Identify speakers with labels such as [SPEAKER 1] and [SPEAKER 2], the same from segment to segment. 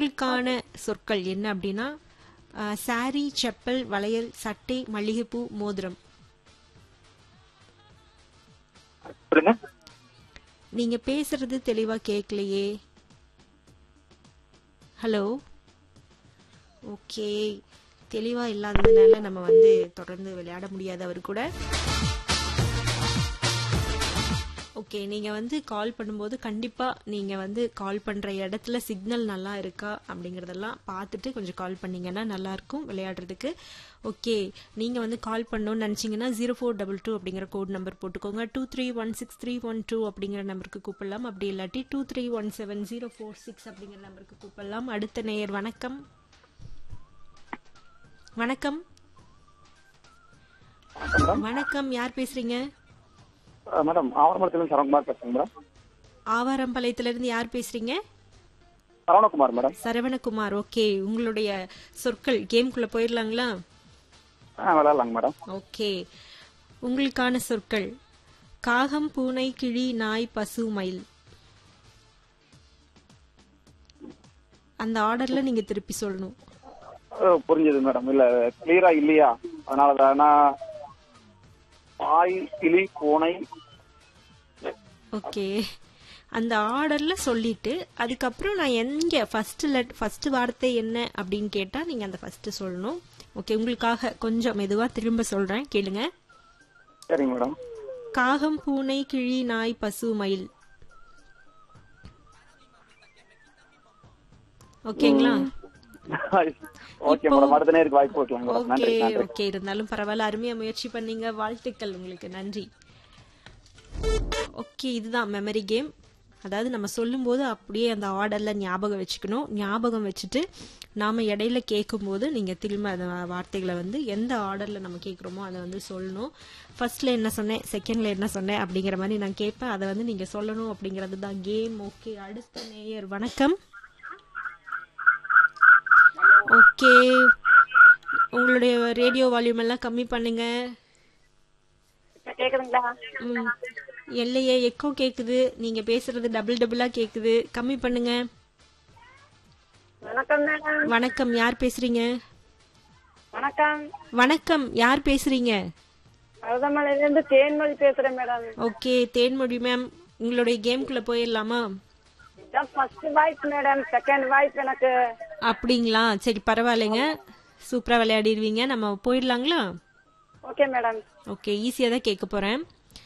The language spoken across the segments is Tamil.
[SPEAKER 1] உங்களுக்கான சொற்கள் என்ன அப்படின்னா சாரி செப்பல் வளையல் சட்டை மல்லிகைப்பூ மோதிரம்
[SPEAKER 2] சொல்லுங்க
[SPEAKER 1] நீங்க பேசுறது தெளிவா கேட்கலையே ஹலோ ஓகே தெளிவா இல்லாததுனால நம்ம வந்து தொடர்ந்து விளையாட முடியாது அவர் கூட ஓகே நீங்க வந்து கால் பண்ணும்போது கண்டிப்பா நீங்க வந்து கால் பண்ற இடத்துல சிக்னல் நல்லா இருக்கா அப்படிங்கறதெல்லாம் பார்த்துட்டு கொஞ்சம் கால் பண்ணீங்கன்னா நல்லா இருக்கும் விளையாடுறதுக்கு ஓகே நீங்க வந்து கால் பண்ணணும்னு நினைச்சீங்கன்னா ஜீரோ ஃபோர் டபுள் டூ அப்படிங்கிற கோட் நம்பர் போட்டுக்கோங்க two three one six three one two அப்படிங்கிற நம்பருக்கு கூப்பிடலாம் அப்படி இல்லாட்டி two three one seven zero four six அப்படிங்கிற நம்பருக்கு கூப்பிடலாம் அடுத்த நேயர் வணக்கம் வணக்கம் வணக்கம் யார் பேசுறீங்க
[SPEAKER 2] அஹ் மேடம் ஆவரமலத்துல சரவணகுமார் பேசுறேன் மேடம்
[SPEAKER 1] ஆவாரம்பாளையத்துல இருந்து யார் பேசுறீங்க
[SPEAKER 2] சரவணகுமார் மேடம்
[SPEAKER 1] சரவணகுமார் ஓகே உங்களுடைய சொற்கள் கேம்குள்ள போயிடலாங்களா
[SPEAKER 2] ஆ விளையாடலாங்க மேடம்
[SPEAKER 1] ஓகே உங்களுக்கான சொற்கள் காகம் பூனை கிளி நாய் பசு மயில் அந்த ஆர்டர்ல நீங்க திருப்பி சொல்லணும்
[SPEAKER 2] அஹ் புரிஞ்சது மேடம் இல்ல கிளியரா இல்லையா அதனால தான் நான் பாய் கிளி பூனை
[SPEAKER 1] ஓகே அந்த ஆர்டர்ல சொல்லிட்டு அதுக்கப்புறம் நான் எங்க ஃபர்ஸ்ட் லெட் ஃபர்ஸ்ட் வார்த்தை என்ன அப்படின்னு கேட்டா நீங்க அந்த ஃபர்ஸ்ட் சொல்லணும் ஓகே உங்களுக்காக கொஞ்சம் மெதுவா திரும்ப சொல்றேன் கேளுங்க
[SPEAKER 2] சரிங்க மேடம்
[SPEAKER 1] காகம் பூனை கிளி நாய் பசு மயில் ஓகேங்களா
[SPEAKER 2] ஓகே மேடம் அடுத்த நேருக்கு வாய்ப்பு கொடுக்கலாம் மேடம்
[SPEAKER 1] ஓகே
[SPEAKER 2] நன்றி நன்றி
[SPEAKER 1] ஓகே இருந்தாலும் பரவாயில்ல அருமையா முயற்சி பண்ணீங்க வாழ்த்துக்கள் உங்களுக்கு நன்றி ஓகே இதுதான் மெமரி கேம் அதாவது நம்ம சொல்லும்போது அப்படியே அந்த ஆர்டர்ல ஞாபகம் வச்சுக்கணும் ஞாபகம் வச்சுட்டு நாம இடையில கேட்கும்போது நீங்க திரும்ப அந்த வார்த்தைகளை வந்து எந்த ஆர்டர்ல நம்ம கேட்குறோமோ அதை வந்து சொல்லணும் ஃபர்ஸ்ட்ல என்ன சொன்னேன் செகண்ட்ல என்ன சொன்னேன் அப்படிங்கிற மாதிரி நான் கேட்பேன் அதை வந்து நீங்க சொல்லணும் அப்படிங்கிறது தான் கேம் ஓகே அடுத்த நேயர் வணக்கம் ஓகே உங்களுடைய ரேடியோ வால்யூம் எல்லாம் கம்மி பண்ணுங்க
[SPEAKER 3] கேக்குதுங்களா
[SPEAKER 1] ம். எல்லையே எக்கோ கேக்குது நீங்க பேசுறது டபுள் டபுளா கேக்குது கம்மி பண்ணுங்க
[SPEAKER 3] வணக்கம் மேடம்
[SPEAKER 1] வணக்கம் யார் பேசுறீங்க
[SPEAKER 3] வணக்கம்
[SPEAKER 1] வணக்கம் யார் பேசுறீங்க
[SPEAKER 3] மருதமலையில இருந்து தேன்மொழி பேசுறேன் மேடம்
[SPEAKER 1] ஓகே தேன்மொழி மேம் உங்களுடைய கேம்குள்ள போயிடலாமா
[SPEAKER 3] இதான் first voice madam second voice எனக்கு
[SPEAKER 1] அப்படிங்களா சரி பரவாயில்லைங்க சூப்பரா விளையாடிடுவீங்க நம்ம போயிடலாங்களா
[SPEAKER 3] ஓகே மேடம்
[SPEAKER 1] ஓகே ஈஸியாக தான் கேட்க போகிறேன்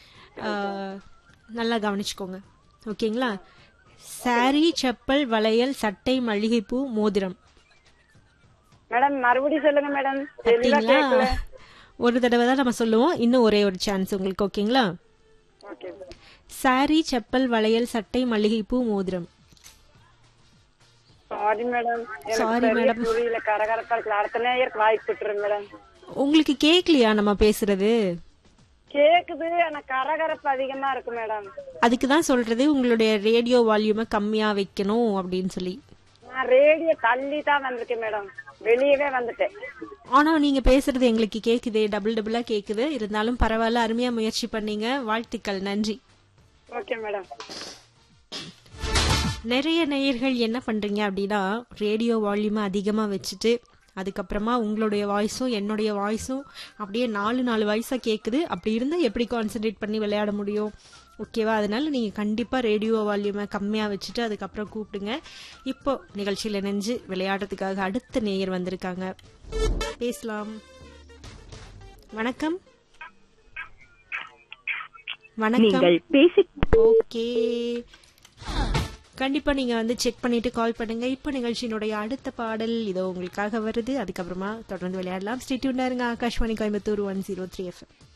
[SPEAKER 1] நல்லா கவனிச்சுக்கோங்க ஓகேங்களா சாரி செப்பல் வளையல் சட்டை மல்லிகைப்பூ மோதிரம்
[SPEAKER 3] மேடம் மறுபடியும் சொல்லுங்க மேடம் தெளிவா
[SPEAKER 1] பார்த்தீங்களா
[SPEAKER 3] கேட்கல
[SPEAKER 1] ஒரு தடவை தான் நம்ம சொல்லுவோம் இன்னும் ஒரே ஒரு சான்ஸ் உங்களுக்கு ஓகேங்களா
[SPEAKER 3] ஓகே
[SPEAKER 1] சாரி செப்பல் வளையல் சட்டை மல்லிகைப்பூ மோதிரம்
[SPEAKER 3] சாரி மேடம்
[SPEAKER 1] Sorry,
[SPEAKER 3] எனக்கு
[SPEAKER 1] madam.
[SPEAKER 3] சரியா புரியல கரகரப்பா இருக்குல்ல அடுத்த நேயருக்கு வாய்ப்பு விட்டுருங்க மேடம்
[SPEAKER 1] உங்களுக்கு கேட்கலையா நம்ம பேசுறது
[SPEAKER 3] கேக்குது ஆனா கரகரப்பு அதிகமா இருக்கு மேடம்
[SPEAKER 1] அதுக்கு தான் சொல்றது உங்களுடைய ரேடியோ வால்யூமை கம்மியா வைக்கணும் அப்படின்னு சொல்லி
[SPEAKER 3] நான் ரேடியோ தள்ளி தான் வந்திருக்கேன் மேடம் வெளியவே வந்துட்டேன்
[SPEAKER 1] ஆனா நீங்க பேசுறது எங்களுக்கு கேக்குது டபுள் டபுளா கேக்குது இருந்தாலும் பரவாயில்ல அருமையா முயற்சி பண்ணீங்க வாழ்த்துக்கள் நன்றி
[SPEAKER 3] ஓகே மேடம்
[SPEAKER 1] நிறைய நேயர்கள் என்ன பண்றீங்க அப்படின்னா ரேடியோ வால்யூமை அதிகமா வச்சுட்டு அதுக்கப்புறமா உங்களுடைய வாய்ஸும் என்னுடைய வாய்ஸும் அப்படியே நாலு நாலு வாய்ஸா கேக்குது அப்படி இருந்தா எப்படி கான்சென்ட்ரேட் பண்ணி விளையாட முடியும் ஓகேவா அதனால நீங்க கண்டிப்பா ரேடியோ வால்யூமை கம்மியா வச்சுட்டு அதுக்கப்புறம் கூப்பிடுங்க இப்போ நிகழ்ச்சியில நெஞ்சு விளையாடுறதுக்காக அடுத்த நேயர் வந்திருக்காங்க பேசலாம் வணக்கம் வணக்கம் ஓகே கண்டிப்பா நீங்க வந்து செக் பண்ணிட்டு கால் பண்ணுங்க இப்போ நிகழ்ச்சியினுடைய அடுத்த பாடல் இதோ உங்களுக்காக வருது அதுக்கப்புறமா தொடர்ந்து விளையாடலாம் ஸ்டேட்யூண்டா இருங்க Akashvani Coimbatore one zero three FM